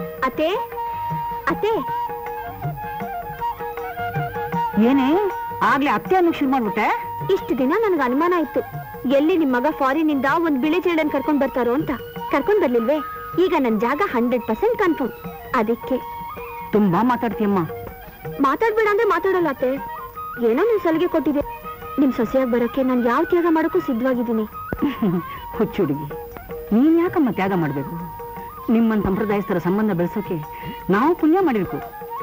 ಅತ್ತೆ ಅತ್ತೆ ಏನೇ ಆಗ್ಲೇ ಅತ್ತೆ ಅನ್ನೋಕ್ ಶುರು ಮಾಡ್ಬಿಟ್ಟೆ ಇಷ್ಟು ದಿನ ನನ್ಗೆ ಅನುಮಾನ ಇತ್ತು ಎಲ್ಲಿ ನಿಮ್ ಮಗ ಫಾರಿನ್ ಇಂದ ಒಂದ್ ಬಿಳಿ ಚೇಳನ್ ಕರ್ಕೊಂಡ್ ಬರ್ತಾರೋ ಅಂತ ಕರ್ಕೊಂಡ್ ಬರ್ಲಿಲ್ವೇ ಈಗ ನನ್ ಜಾಗ ಹಂಡ್ರೆಡ್ ಪರ್ಸೆಂಟ್ ಕನ್ಫರ್ಮ್ ಅದಕ್ಕೆ ತುಂಬಾ ಮಾತಾಡ್ತೀಯಮ್ಮ ಮಾತಾಡ್ಬೇಡ ಅಂದ್ರೆ ಮಾತಾಡಲ್ಲ ಅತ್ತೆ ಏನೋ ನೀವ್ ಸಲಿಗೆ ಕೊಟ್ಟಿದೆ ನಿಮ್ ಸೊಸೆಯಾಗಿ ಬರೋಕೆ ನಾನ್ ಯಾವ ತ್ಯಾಗ ಮಾಡೋಕ್ಕೂ ಸಿದ್ಧವಾಗಿದ್ದೀನಿ ಹುಚ್ಚು ಹುಡುಗಿ ನೀನ್ ಯಾಕಮ್ಮ ತ್ಯಾಗ ಮಾಡ್ಬೇಕು ನಿಮ್ಮನ್ ಸಂಪ್ರದಾಯಸ್ಥರ ಸಂಬಂಧ ಬೆಳೆಸೋಕೆ ನಾವು ಪುಣ್ಯ ಮಾಡಿರ್ಬೇಕು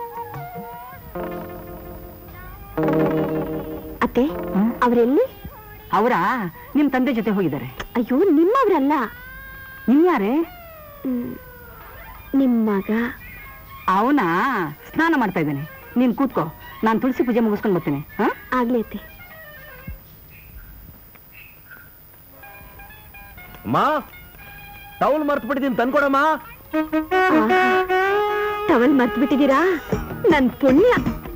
ಅತ್ತೆ ಹ್ಮ್? ಅವ್ರೆಲ್ಲಿ ಅವರ ನಿಮ್ ತಂದೆ ಜೊತೆ ಹೋಗಿದ್ದಾರೆ ಅಯ್ಯೋ ನಿಮ್ಮವ್ರಲ್ಲ ಇನ್ಯಾರೇ ಹ್ಮ್. ನಿಮ್ ಮಗ ಅವನ ಸ್ನಾನ ಮಾಡ್ತಾ ಇದ್ದಾನೆ ನೀನ್ ಕೂತ್ಕೋ ನಾನ್ ತುಳಸಿ ಪೂಜೆ ಮುಗಿಸ್ಕೊಂಡ್ ಬರ್ತೀನಿ ಹಾ ಆಗ್ಲಿ ಅತ್ತೆ ಅಮ್ಮ ಟೌಲ್ ಮರ್ತು ಬಿಟ್ಟಿದ್ದೀನಿ ತಂದ್ಕೊಡಮ್ಮ ಆಹಾ. ಟವಲ್ ಮರ್ತ್ ಬಿಟ್ಟಿದ್ದೀರಾ ನನ್ ಪುಣ್ಯ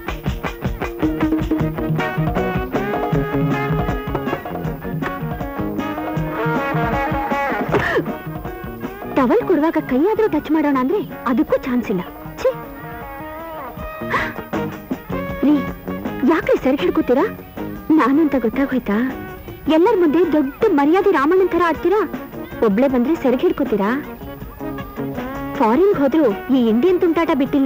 ಟವಲ್ ಕೊಡುವಾಗ ಕೈಯಾದ್ರೂ ಟಚ್ ಮಾಡೋಣ ಅಂದ್ರೆ ಅದಕ್ಕೂ ಚಾನ್ಸ್ ಇಲ್ಲ ಛೀ. ರೀ ಯಾಕೆ ಸರಿ ಹಿಡ್ಕೋತೀರಾ ನಾನು ಅಂತ ಗೊತ್ತಾಗೋಯ್ತಾ ಎಲ್ಲರ ಮುಂದೆ ದೊಡ್ಡ ಮರ್ಯಾದೆ ರಾಮಣ್ಣನ್ ತರ ಆಡ್ತೀರಾ ಒಬ್ಳೆ ಬಂದ್ರೆ ಸೆರಗ್ ಹಿಡ್ಕೋತೀರಾ ಫಾರಿನ್ ಹೋದ್ರು ಈ ಇಂಡಿಯನ್ ತುಂಟಾಟ ಬಿಟ್ಟಿಲ್ಲ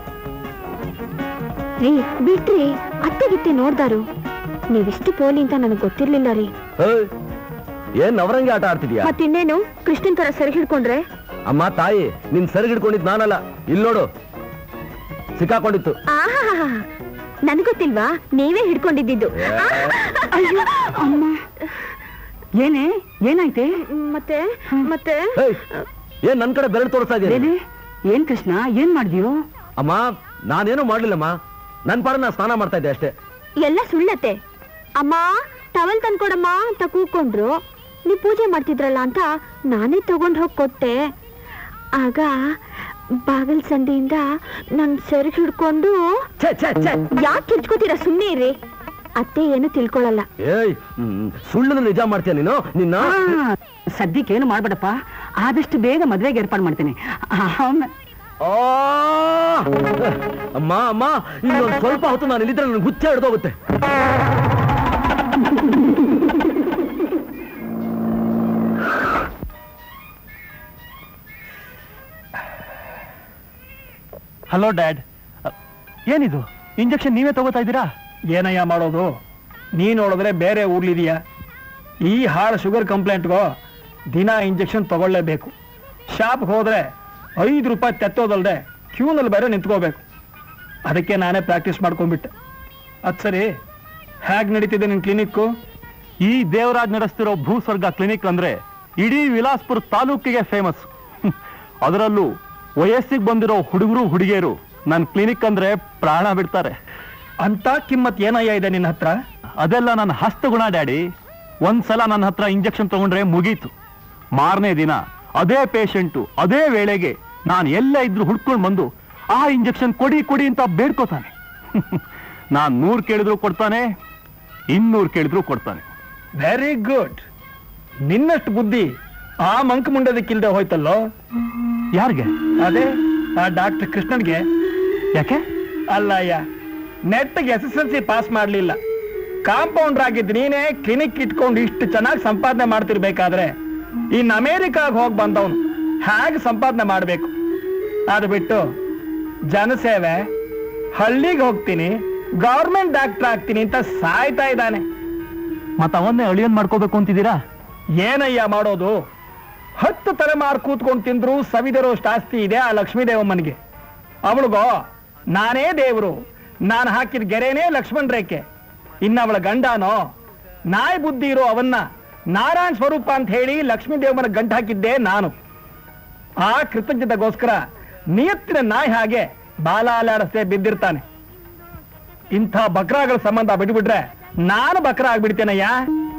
ರೀ ಬಿಟ್ರಿ ಅತ್ತೆಗಿತ್ತೆ ನೋಡ್ದಾರು ನೀವಿಷ್ಟು ಪೋಲಿ ಅಂತ ನನಗೆ ಗೊತ್ತಿರ್ಲಿಲ್ಲ ರೀ ಏಯ್, ಏನ್ ನವರಂಗಿ ಆಟ ಆಡ್ತಿದ್ಯಾ ಮತ್ತಿನ್ನೇನು ಕೃಷ್ಣನ್ ತರ ಸೆರಗ್ ಹಿಡ್ಕೊಂಡ್ರೆ ಅಮ್ಮ ತಾಯಿ ನಿನ್ ಸೆರಗ್ ಹಿಡ್ಕೊಂಡಿದ್ ನಾನಲ್ಲ ಇಲ್ಲಿ ನೋಡು ಸಿಕ್ಕಾಕೊಂಡಿತ್ತು ಆಹಾ ನನ್ಗೊತ್ತಿಲ್ವಾ ನೀವೇ ಹಿಡ್ಕೊಂಡಿದ್ದು ಅಯ್ಯೋ ಅಮ್ಮ ಏನೇ ಏನಾಯ್ತೆ ಮತ್ತೆ ಮತ್ತೆ ಏಯ್, ಏನ್ ನನ್ ಕಡೆ ಬೆರಳು ತೋರಿಸ್ತಾ ಇದೀಯ ಏನೇ ಏನ್ ಕೃಷ್ಣ ಏನ್ ಮಾಡ್ದ್ಯೋ ಅಮ್ಮ ನಾನೇನು ಮಾಡ್ಲಿಲ್ಲಮ್ಮ ನನ್ ಪಾಡ ನಾ ಸ್ನಾನ ಮಾಡ್ತಾ ಇದ್ದೆ ಅಷ್ಟೇ ಎಲ್ಲ ಸುಳ್ಳತ್ತೆ ಅಮ್ಮ ಟವಲ್ ತಂದ್ಕೊಡಮ್ಮ ಅಂತ ಕೂಕೊಂಡ್ರು ನೀವ್ ಪೂಜೆ ಮಾಡ್ತಿದ್ರಲ್ಲ ಅಂತ ನಾನೇ ತಗೊಂಡ್ ಹೋಗಿ ಕೊಟ್ಟೆ ಆಗ ಬಾಗಲ್ ಸಂದಿಯಿಂದ ನನ್ ಸೆರಗ್ ಹಿಡ್ಕೊಂಡು ಛೇ ಛೇ ಛೇ ಯಾಕೆ ಕಿರ್ಚ್ಕೋತೀರಾ ಸುಮ್ಮನೆ ಇರ್ರಿ ಅತ್ತೆ ಏನು ತಿಳ್ಕೊಳಲ್ಲ ಏಯ್ ಹ್ಮ್, ಸುಳ್ಳನ್ನು ನಿಜ ಮಾಡ್ತೀಯ ನೀನು ನಿನ್ನ ಆ, ಸದ್ಯಕ್ಕೆ ಏನು ಮಾಡ್ಬೇಡಪ್ಪ ಆದಷ್ಟು ಬೇಗ ಮದ್ವೆಗೆ ಏರ್ಪಾಡು ಮಾಡ್ತೀನಿ ಆಮೇಲೆ ಆ! ಅಮ್ಮ ಅಮ್ಮ ಇನ್ನೊಂದು ಸ್ವಲ್ಪ ಹೊತ್ತು ನಾನು ಇಲ್ಲಿದ್ರೆ ನನ್ಗೆ ಹುಚ್ಚ ಹಿಡ್ದೋಗುತ್ತೆ ಹಲೋ ಡ್ಯಾಡ್ ಏನಿದು ಇಂಜೆಕ್ಷನ್ ನೀವೇ ತಗೋತಾ ಇದ್ದೀರಾ ಏನಯ್ಯ ಮಾಡೋದು ನೀ ನೋಡಿದ್ರೆ ಬೇರೆ ಊರ್ಲಿದೀಯ ಈ ಹಾಳು ಶುಗರ್ ಕಂಪ್ಲೇಂಟ್ಗೋ ದಿನ ಇಂಜೆಕ್ಷನ್ ತಗೊಳ್ಳೇಬೇಕು ಶಾಪ್ಗೆ ಹೋದ್ರೆ ಐದು ರೂಪಾಯಿ ತೆತ್ತೋದಲ್ದೆ ಕ್ಯೂನಲ್ಲಿ ಬೇರೆ ನಿಂತ್ಕೋಬೇಕು ಅದಕ್ಕೆ ನಾನೇ ಪ್ರಾಕ್ಟೀಸ್ ಮಾಡ್ಕೊಂಡ್ಬಿಟ್ಟೆ ಅದು ಸರಿ ಹೇಗೆ ನಡೀತಿದೆ ನಿನ್ನ ಕ್ಲಿನಿಕ್ಕು ಈ ದೇವರಾಜ್ ನಡೆಸ್ತಿರೋ ಭೂಸ್ವರ್ಗ ಕ್ಲಿನಿಕ್ ಅಂದ್ರೆ ಇಡೀ ವಿಲಾಸ್ಪುರ ತಾಲೂಕಿಗೆ ಫೇಮಸ್ ಅದರಲ್ಲೂ ವಯಸ್ಸಿಗೆ ಬಂದಿರೋ ಹುಡುಗರು ಹುಡುಗಿಯರು ನನ್ನ ಕ್ಲಿನಿಕ್ ಅಂದ್ರೆ ಪ್ರಾಣ ಬಿಡ್ತಾರೆ ಅಂತ ಕಿಮ್ಮತ್ ಏನಯ್ಯ ಇದೆ ನಿನ್ನ ಹತ್ರ ಅದೆಲ್ಲ ನನ್ನ ಹಸ್ತಗುಣ ಡ್ಯಾಡಿ ಒಂದ್ಸಲ ನನ್ನ ಹತ್ರ ಇಂಜೆಕ್ಷನ್ ತಗೊಂಡ್ರೆ ಮುಗೀತು ಮಾರನೇ ದಿನ ಅದೇ ಪೇಷಂಟು ಅದೇ ವೇಳೆಗೆ ನಾನು ಎಲ್ಲ ಇದ್ರು ಹುಡ್ಕೊಂಡು ಬಂದು ಆ ಇಂಜೆಕ್ಷನ್ ಕೊಡಿ ಕೊಡಿ ಅಂತ ಬೇಡ್ಕೋತಾನೆ ನಾನ್ ನೂರ್ ಕೇಳಿದ್ರು ಕೊಡ್ತಾನೆ ಇನ್ನೂರು ಕೇಳಿದ್ರು ಕೊಡ್ತಾನೆ ವೆರಿ ಗುಡ್ ನಿನ್ನಷ್ಟು ಬುದ್ಧಿ ಆ ಮಂಕ ಮುಂಡದಕ್ಕಿಲ್ದೆ ಹೋಯ್ತಲ್ಲೋ ಯಾರಿಗೆ ಅದೇ ಆ ಡಾಕ್ಟರ್ ಕೃಷ್ಣನ್ಗೆ ಯಾಕೆ ಅಲ್ಲಯ್ಯ ನೆಟ್ಗೆ S S L C pass ಮಾಡಲಿಲ್ಲ ಕಾಂಪೌಂಡರ್ ಆಗಿದ್ದು ನೀನೇ ಕ್ಲಿನಿಕ್ ಇಟ್ಕೊಂಡು ಇಷ್ಟು ಚೆನ್ನಾಗಿ ಸಂಪಾದನೆ ಮಾಡ್ತಿರ್ಬೇಕಾದ್ರೆ ಇನ್ನು ಅಮೇರಿಕಾಗ ಹೋಗಿ ಬಂದವನು ಹೇಗೆ ಸಂಪಾದನೆ ಮಾಡಬೇಕು ಅದು ಬಿಟ್ಟು ಜನಸೇವೆ ಹಳ್ಳಿಗೆ ಹೋಗ್ತೀನಿ ಗೌರ್ಮೆಂಟ್ ಡಾಕ್ಟರ್ ಆಗ್ತೀನಿ ಅಂತ ಸಾಯ್ತಾ ಇದ್ದಾನೆ ಮತ್ತ ಅವನ್ನೇ ಅಳಿಯನ್ ಮಾಡ್ಕೋಬೇಕು ಅಂತಿದ್ದೀರಾ ಏನಯ್ಯ ಮಾಡೋದು ಹತ್ತು ತಲೆಮಾರು ಕೂತ್ಕೊಂಡು ತಿಂದ್ರು ಸವಿದರೋಷ್ಟು ಆಸ್ತಿ ಇದೆ ಆ ಲಕ್ಷ್ಮೀ ದೇವಮ್ಮನಿಗೆ ಅವಳಿಗೋ ನಾನೇ ದೇವರು ನಾನು ಹಾಕಿದ ಗೆರೆನೇ ಲಕ್ಷ್ಮಣ್ ರೇಖೆ ಇನ್ನ ಅವಳ ಗಂಡನೋ ನಾಯಿ ಬುದ್ಧಿ ಇರೋ ಅವನ್ನ ನಾರಾಯಣ ಸ್ವರೂಪ ಅಂತ ಹೇಳಿ ಲಕ್ಷ್ಮೀ ದೇವಮ್ಮನ ಗಂಟು ಹಾಕಿದ್ದೆ ನಾನು ಆ ಕೃತಜ್ಞತೆಗೋಸ್ಕರ ನಿಯತ್ತಿನ ನಾಯಿ ಹಾಗೆ ಬಾಲ ಅಲಾಡಿಸದೆ ಬಿದ್ದಿರ್ತಾನೆ ಇಂಥ ಬಕ್ರಾಗಳ ಸಂಬಂಧ ಬಿಟ್ಬಿಟ್ರೆ ನಾನು ಬಕ್ರ ಆಗ್ಬಿಡ್ತೇನಯ್ಯ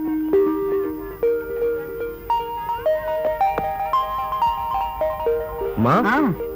ಅಮ್ಮ ಆ,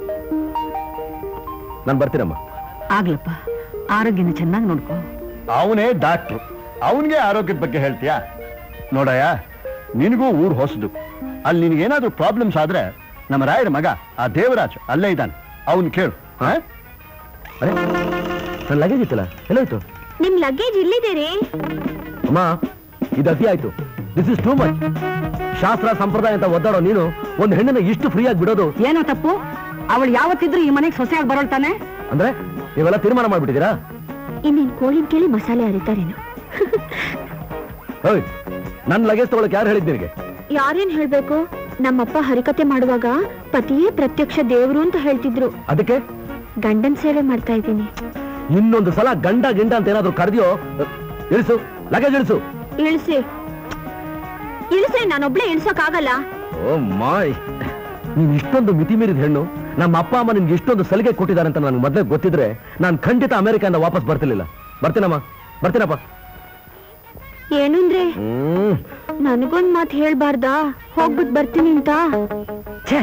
ನಾನು ಬರ್ತೀನಮ್ಮ ಆಗ್ಲಪ್ಪ ಆರೋಗ್ಯನ ಚೆನ್ನಾಗಿ ನೋಡ್ಕೋ ಅವನೇ ಡಾಕ್ಟ್ರು ಅವನಿಗೆ ಆರೋಗ್ಯದ ಬಗ್ಗೆ ಹೇಳ್ತೀಯಾ ನೋಡಯ್ಯ ನಿನಗೂ ಊರು ಹೊಸದು ಅಲ್ಲಿ ನಿನಗೇನಾದ್ರೂ ಪ್ರಾಬ್ಲಮ್ಸ್ ಆದ್ರೆ ನಮ್ಮ ರಾಯರ ಮಗ ಆ ದೇವರಾಜ್ ಅಲ್ಲೇ ಇದ್ದಾನೆ ಅವನ್ ಕೇಳು ಹಾ? ಅರೆ ನನ್ನ ಲಗೇಜ್ ಇತ್ತಲ್ಲ ಎಲ್ಲೋಯ್ತು ನಿಮ್ ಲಗೇಜ್ ಇಲ್ಲಿದೆ ರೀ ಅಮ್ಮ ಇದು ಅತಿ ಆಯ್ತು ದಿಸ್ ಇಸ್ ಟೂ ಮಚ್ ಶಾಸ್ತ್ರ ಸಂಪ್ರದಾಯ ಅಂತ ಒದ್ದಾಡೋ ನೀನು ಒಂದು ಹೆಣ್ಣನ್ನ ಇಷ್ಟು ಫ್ರೀ ಆಗಿ ಬಿಡೋದು ಏನೋ ತಪ್ಪು ಅವಳು ಯಾವತ್ತಿದ್ರು ಈ ಮನೆಗೆ ಸೊಸೆಯಾಗಿ ಬರೋಳ್ತಾನೆ ಅಂದ್ರೆ ನೀವೆಲ್ಲ ತೀರ್ಮಾನ ಮಾಡ್ಬಿಟ್ಟಿದ್ದೀರಾ ಇನ್ನೇನ್ ಕೋಳಿನ್ ಕೇಳಿ ಮಸಾಲೆ ಅರಿತಾರೇನು ಹೋಯ್ ನನ್ನ ಲಗೇಜ್ ತಗೊಳಕ್ ಯಾರು ಹೇಳಿದ್ ನಿನಗೆ ಯಾರೇನ್ ಹೇಳ್ಬೇಕು ನಮ್ಮಪ್ಪ ಹರಿಕತೆ ಮಾಡುವಾಗ ಪತಿಯೇ ಪ್ರತ್ಯಕ್ಷ ದೇವ್ರು ಅಂತ ಹೇಳ್ತಿದ್ರು ಅದಕ್ಕೆ ಗಂಡನ್ ಸೇವೆ ಮಾಡ್ತಾ ಇದ್ದೀನಿ ಇನ್ನೊಂದು ಸಲ ಗಂಡ ಗಿಂಡ ಅಂತ ಏನಾದ್ರು ಕರೆದಿಯೋ ಇಳಿಸು ಲಗೇಜ್ ಇಳಿಸು ಇಳಿಸಿ ಇಳಿಸ್ರಿ ನಾನೊಬ್ಳೆ ಇಳ್ಸೋಕ್ಕಾಗಲ್ಲ ಓ ಮಾಯ್ ನೀನ್ ಇಷ್ಟೊಂದು ಮಿತಿ ಮೀರಿದ ಹೆಣ್ಣು ನಮ್ಮ ಅಪ್ಪ ಅಮ್ಮ ನಿನ್ಗೆ ಇಷ್ಟೊಂದು ಸಲಿಗೆ ಕೊಟ್ಟಿದ್ದಾರೆ ಅಂತ ನನಗೆ ಮೊದಲೇ ಗೊತ್ತಿದ್ರೆ ನಾನು ಖಂಡಿತ ಅಮೆರಿಕದಿಂದ ವಾಪಸ್ ಬರ್ತಿರ್ಲಿಲ್ಲ ಬರ್ತೀನಮ್ಮ ಬರ್ತೀನಪ್ಪ ಏನಂದ್ರೆ ಹ್ಮ್ ನನಗೊಂದ್ ಮಾತು ಹೇಳ್ಬಾರ್ದಾ ಹೋಗ್ಬಿಟ್ ಬರ್ತೀನಿ ಅಂತ ಛೇ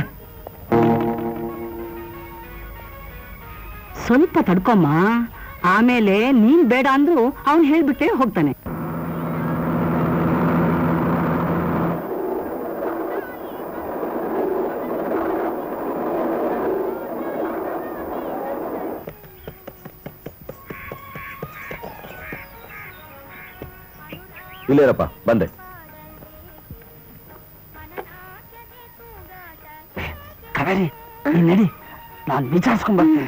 ಸ್ವಲ್ಪ ತಡ್ಕೊಮ್ಮ ಆಮೇಲೆ ನೀನ್ ಬೇಡ ಅಂದ್ರು ಅವನ್ ಹೇಳ್ಬಿಟ್ಟೆ ಹೋಗ್ತಾನೆ ಇಲ್ಲೇರಪ್ಪ ಬಂದೆ ಕಾವೇರಿ ನೀನ್ ನಡಿ ನಾನು ವಿಚಾರಿಸ್ಕೊಂಡ್ ಬರ್ತೀನಿ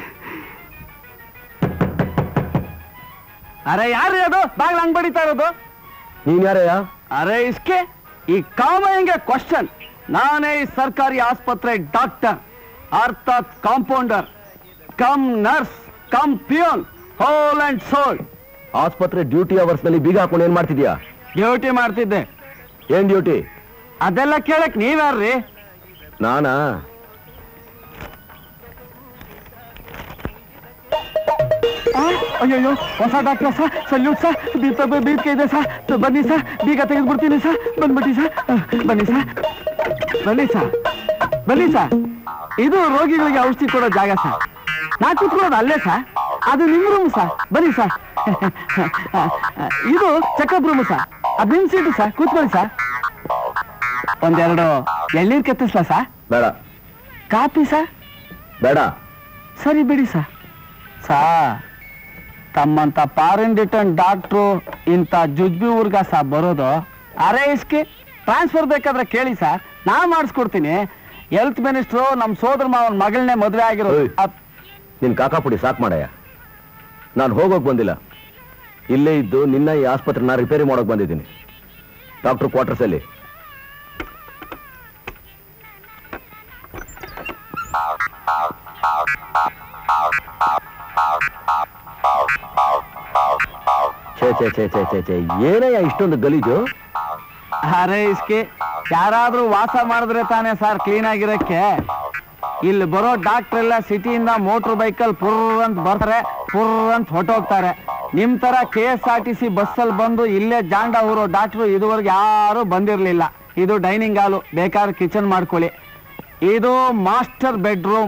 ಅರೆ ಯಾರು ಅದು ಬಾಗ್ಲ ಹಂಗ್ ಬಡಿತಾ ಇರೋದು ನೀನ್ ಯಾರಯ್ಯ ಅರೆ ಇಸ್ಕೆ ಈ ಕಾಮಯ್ಯಂಗೆ ಕ್ವಶನ್ ನಾನೇ ಈ ಸರ್ಕಾರಿ ಆಸ್ಪತ್ರೆ ಡಾಕ್ಟರ್ ಅರ್ಥಾತ್ compounder cum nurse cum peon whole and sole ಆಸ್ಪತ್ರೆ ಡ್ಯೂಟಿ ಅವರ್ಸ್ ನಲ್ಲಿ ಬೀಗ ಹಾಕೊಂಡು ಏನ್ ಮಾಡ್ತಿದ್ಯಾ ಡ್ಯೂಟಿ ಮಾಡ್ತಿದ್ದೆ ಏನ್ ಡ್ಯೂಟಿ ಅದೆಲ್ಲ ಕೇಳಕ್ ನೀವ್ಯಾರ್ರಿ ನಾನಾ ಅಯ್ಯೋ ಹೊಸ ಡಾಕ್ಟರ್ ಸರ್ ಸಲ್ಯೂಟ್ ಸರ್ ಬೀಪ ಬೀರ್ಕೆ ಇದೆ ಸರ್ ಬನ್ನಿ ಸರ್ ಬೀಗ ತೆಗೆದ್ಬಿಡ್ತೀನಿ ಸರ್ ಬಂದ್ಬಿಟ್ಟು ಸರ್ ಬನ್ನಿ ಸರ್ ಬನ್ನಿ ಸರ್ ಬನ್ನಿ ಸರ್ ಇದು ರೋಗಿಗಳಿಗೆ ಔಷಧಿ ಕೊಡೋ ಜಾಗ ಸರ್ ನಾ ಕೂತ್ಕೊಳ್ಳೋದು ಅಲ್ಲೇ ಸರ್ ಅದು ನಿಮ್ ರೂಮ್ ಸರ್ ಬನ್ನಿ ಸರ್ ಇದು ಚೆಕಪ್ ರೂಮ್ ಸರ್ ಅದು ನಿಮ್ ಸೀಟು ಸರ್ ಕೂತ್ಕೊಳ್ಳಿ ಸರ್ ಒಂದೆರಡು ಎಳ್ನೀರ್ ಕೆತ್ತಿಸ್ಲಾ ಸರ್ ಬೇಡ ಕಾಪಿ ಸರ್ ಬೇಡ ಸರಿ ಬಿಡಿ ಸರ್ ಸಾ ತಮ್ಮಂತ ಫಾರಿನ್ ರಿಟರ್ನ್ ಡಾಕ್ಟ್ರು ಇಂಥ ಜುಜ್ಬಿ ಊರ್ಗ ಸಾ ಬರೋದು ಅರೆ ಇಸ್ಕಿ ಟ್ರಾನ್ಸ್ಫರ್ ಬೇಕಾದ್ರೆ ಕೇಳಿ ಸರ್ ನಾ ಮಾಡಿಸ್ಕೊಡ್ತೀನಿ ಹೆಲ್ತ್ ಮಿನಿಸ್ಟ್ರು ನಮ್ಮ ಸೋದರ ಮಾವನ ಮಗಳನ್ನೇ ಮದುವೆ ಆಗಿರೋದು ಓಯ್. ಅದ್- ನಿನ್ ಕಾಕಾಪುಡಿ ಸಾಕ್ ಮಾಡಯ್ಯ ನಾನು ಹೋಗೋಕ್ ಬಂದಿಲ್ಲ ಇಲ್ಲೇ ಇದ್ದು ನಿನ್ನ ಈ ಆಸ್ಪತ್ರೆನ ರಿಪೇರಿ ಮಾಡೋಕ್ ಬಂದಿದ್ದೀನಿ ಡಾಕ್ಟರ್ ಕ್ವಾರ್ಟರ್ಸ್ ಅಲ್ಲಿ ಛೇ ಛೇ ಛೇ ಛೇ ಛೇ ಛೇ ಏನಯ್ಯ ಇಷ್ಟೊಂದು ಗಲೀಜು ಅರೆ ಇಸ್ಕಿ ಯಾರಾದ್ರೂ ವಾಸ ಮಾಡಿದ್ರೆ ತಾನೇ ಸರ್ ಕ್ಲೀನ್ ಆಗಿರಕ್ಕೆ ಇಲ್ಲಿ ಬರೋ ಡಾಕ್ಟರ್ ಎಲ್ಲ ಸಿಟಿಯಿಂದ ಮೋಟರ್ ಬೈಕಲ್ ಪುರ್ ಅಂತ ಬರ್ತಾರೆ ಪುರ್ ಅಂತ ಹೊಟ್ಟೋಗ್ತಾರೆ ನಿಮ್ ತರ K S R T C ಬಸ್ಸಲ್ಲಿ ಬಂದು ಇಲ್ಲೇ ಜಾಂಡ ಊರೋ ಡಾಕ್ಟ್ರು ಇದುವರೆಗೆ ಯಾರು ಬಂದಿರ್ಲಿಲ್ಲ ಇದು ಡೈನಿಂಗ್ ಹಾಲು ಬೇಕಾದ್ರೆ ಕಿಚನ್ ಮಾಡ್ಕೊಳ್ಳಿ ಇದು ಮಾಸ್ಟರ್ ಬೆಡ್ರೂಮ್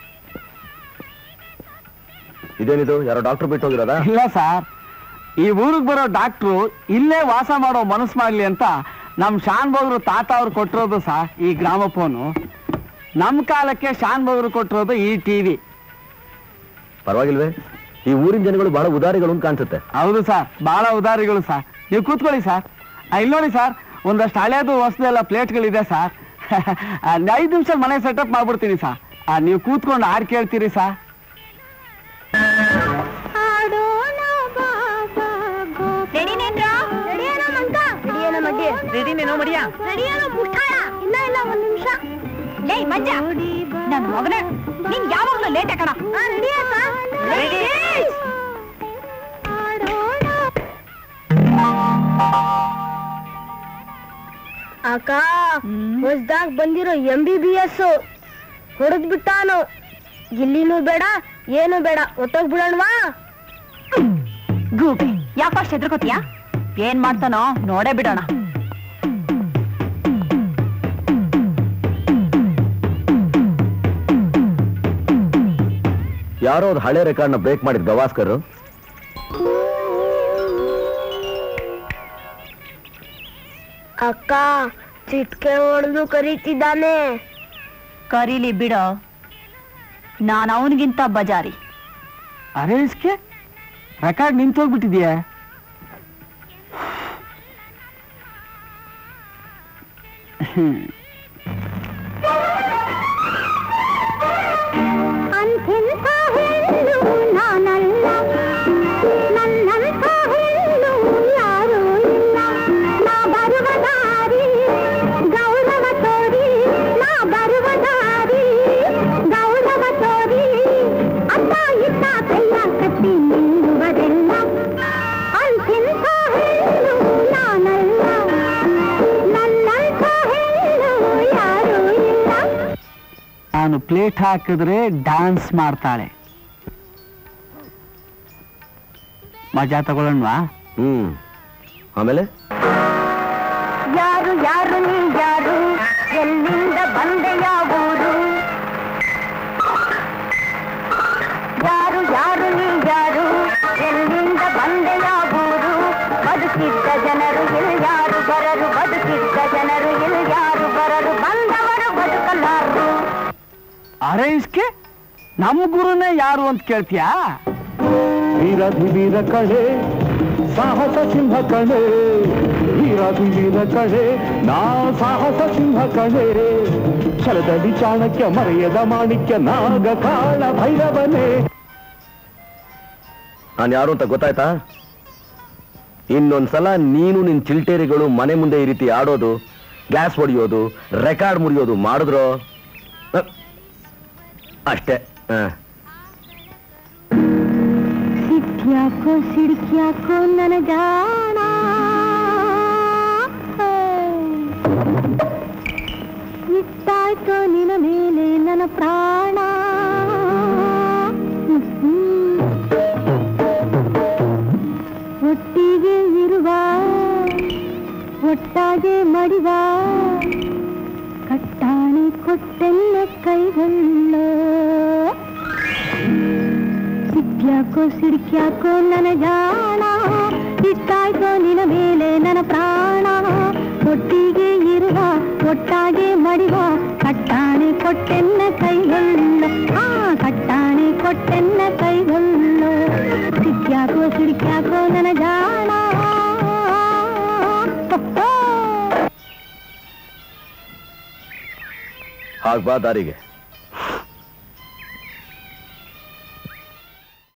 ಇದೇನಿದು ಯಾರೋ ಡಾಕ್ಟರ್ ಬಿಟ್ಟು ಹೋಗಿರೋದಾ ಇಲ್ಲ ಸರ್ ಈ ಊರಿಗೆ ಬರೋ ಡಾಕ್ಟ್ರು ಇಲ್ಲೇ ವಾಸ ಮಾಡೋ ಮನಸ್ಸು ಮಾಡ್ಲಿ ಅಂತ ನಮ್ ಶಾನ್ ಬಗ್ರು ತಾತ ಅವ್ರು ಕೊಟ್ಟಿರೋದು ಸಾ ಈ ಗ್ರಾಮಫೋನು ನಮ್ ಕಾಲಕ್ಕೆ ಶಾನ್ ಬಗ್ರು ಕೊಟ್ಟಿರೋದು ಈ ಟಿವಿ ಪರವಾಗಿಲ್ವೇ ಈ ಊರಿನ ಜನಗಳು ಬಹಳ ಉದಾರಿಗಳು ಅಂತ ಕಾಣಿಸುತ್ತೆ ಹೌದು ಸರ್ ಬಹಳ ಉದಾರಿಗಳು ಸರ್ ನೀವು ಕೂತ್ಕೊಳ್ಳಿ ಸರ್ ಆ, ಇಲ್ಲಿ ನೋಡಿ ಸರ್ ಒಂದಷ್ಟು ಹಳೇದು ಹೊಸದೆಲ್ಲ ಪ್ಲೇಟ್ಗಳಿದೆ ಸರ್ ಐದು ನಿಮಿಷ ಮನೆ ಸೆಟಪ್ ಮಾಡ್ಬಿಡ್ತೀನಿ ಸರ್ ನೀವು ಕೂತ್ಕೊಂಡು ಹಾಡು ಕೇಳ್ತೀರಿ ಸರ್ ಇನ್ನ ಇಲ್ಲ ಒಂದ್ ನಿಮಿಷ ಲೇ ಮಜ್ಜ ನನ್ನ ಮಗನ ನೀನ್ ಯಾವಾಗ್ಲೂ ಲೇಟ್ ಕಣ ರೆಡಿ ಅಕ್ಕ ಹೊಸ್ದಾಗ್ ಬಂದಿರೋ ಎಂ ಬಿ ಬಿ ಎಸ್ ಹೊಡೆದ್ ಬಿಟ್ಟಾನು ಇಲ್ಲಿನೂ ಬೇಡ ಏನು ಬೇಡ ಒತ್ತೋಗ್ ಬಿಡೋಣವಾ ಗೂಬಿ ಯಾಕಷ್ಟು ಹೆದರ್ಕೋತೀಯ ಏನ್ ಮಾಡ್ತಾನೋ ನೋಡೇ ಬಿಡೋಣ ಯಾರೋ ಒಂದು ಹಳೆ ರೆಕಾರ್ಡ್ನ ಬ್ರೇಕ್ ಮಾಡಿದ್ ಗವಾಸ್ಕರ್ ಅಕ್ಕ ಚಿಟ್ಕೆ ಹೊಡೆದು ಕರೀತಿದ್ದಾನೆ ಕರೀಲಿ ಬಿಡೋ ನಾನು ಅವನಿಗಿಂತ ಬಜಾರಿ ಅರೆ ಇಸ್ಕೆ ರೆಕಾರ್ಡ್ ನಿಂತೋಗ್ಬಿಟ್ಟಿದ್ಯಾ ಅಂಥೆಂಥ ಹೆಣ್ಣು ನಾನಲ್ಲ ನನ್ನಂಥ ಹೆಣ್ಣು ಯಾರೂ ಇಲ್ಲ ನಾ ಬರುವ ದಾರಿ ಗೌರವ ತೋರಿ ನಾ ಬರುವ ದಾರಿ ಗೌರವ ತೋರಿ ಅತ್ತ ಇತ್ತ ಕೈಯ ಕಟ್ಟಿ ನಿಲ್ಲುವರೆಲ್ಲ ಅಂಥೆಂಥ ಹೆಣ್ಣು ನಾನಲ್ಲ ನನ್ನಂಥ ಹೆಣ್ಣು ಯಾರೂ ಇಲ್ಲ ನಾನು ಪ್ಲೇಟ್ ಹಾಕಿದ್ರೆ ಡ್ಯಾನ್ಸ್ ಮಾಡ್ತಾಳೆ ಮಜಾ ತಗೊಳ್ಳೋಣವಾ ಹ್ಮ್ ಆಮೇಲೆ ಯಾರು ಯಾರು ನೀ ಯಾರು ಎಲ್ಲಿಂದ ಬಂದೆ ಯಾವೂರು ಯಾರು ಯಾರು ನೀ ಯಾರು ಎಲ್ಲಿಂದ ಬಂದೆ ಯಾವೂರು ಬದುಕಿದ್ದ ಜನರು ಯಾರು ಬರರು ಬದುಕಿದ್ದ ಜನರು ಯಾರು ಬರರು ಬಂದವರು ಬದುಕಲಾರರು ಅರೆ ಇಸ್ಕೆ ನಮ್ಮ ಗುರುನೇ ಯಾರು ಅಂತ ಕೇಳ್ತೀಯಾ ವೀರಾಧಿವೀರ ಕಳೆ ಸಾಹಸ ಸಿಂಹ ಕಣೆ ವೀರಾಧಿವೀರ ಕಳೆ ನಾ ಸಾಹಸ ಸಿಂಹ ಕಣೆ ಛಲದಲ್ಲಿ ಚಾಣಕ್ಯ ಮರೆಯದ ಮಾಣಿಕ್ಯ ನಾಗ ಕಾಳ ಭೈರವನೇ ನಾನು ಯಾರು ಅಂತ ಗೊತ್ತಾಯ್ತಾ ಇನ್ನೊಂದ್ಸಲ ನೀನು ನಿನ್ ಚಿಲ್ಟೇರಿಗಳು ಮನೆ ಮುಂದೆ ಈ ರೀತಿ ಆಡೋದು ಗ್ಲಾಸ್ ಹೊಡೆಯೋದು ರೆಕಾರ್ಡ್ ಮುರಿಯೋದು ಮಾಡಿದ್ರು ಅ, ಅಷ್ಟೇ ಹ. ಸಿಟ್ಯಾಕೋ ಸಿಡ್ಕ್ಯಾಕೋ ನನ್ನ ಜಾಣ ಇಟ್ಟಾಯ್ತೋ ನಿನ ಮೇಲೆ ನನ್ನ ಪ್ರಾಣ ಒಟ್ಟಿಗೆ ಇರುವ ಒಟ್ಟಾಗೆ ಮಡಿವ ಕಟ್ಟಾಣಿ ಕೊಟ್ಟೆಲ್ಲ ಕೈಗೊಳ್ಳೋ ಸಿಟ್ಯಾಕೋ ಸಿಡ್ಕ್ಯಾಕೋ ನನ್ನ ಜಾಣ ಇಟ್ಟಾಯ್ತೋ ನಿನ ಮೇಲೆ ನನ್ನ ಪ್ರಾಣ ಒಟ್ಟಿಗೆ ಇರುವ ಒಟ್ಟಾಗೆ ಮಡಿವ ಕಟ್ಟಾಣೆ ಕೊಟ್ಟೆನ್ನ ಕೈಗೊಳ್ಳು ಆ ಕಟ್ಟಾಣೆ ಕೊಟ್ಟೆನ್ನ ಕೈಗೊಳ್ಳು ಸಿಟ್ಯಾಕೋ ಸಿಡ್ಕ್ಯಾಕೋ ನನ್ನ ಜಾಣ ಹಾಗ್ ಬಾ ದಾರಿಗೆ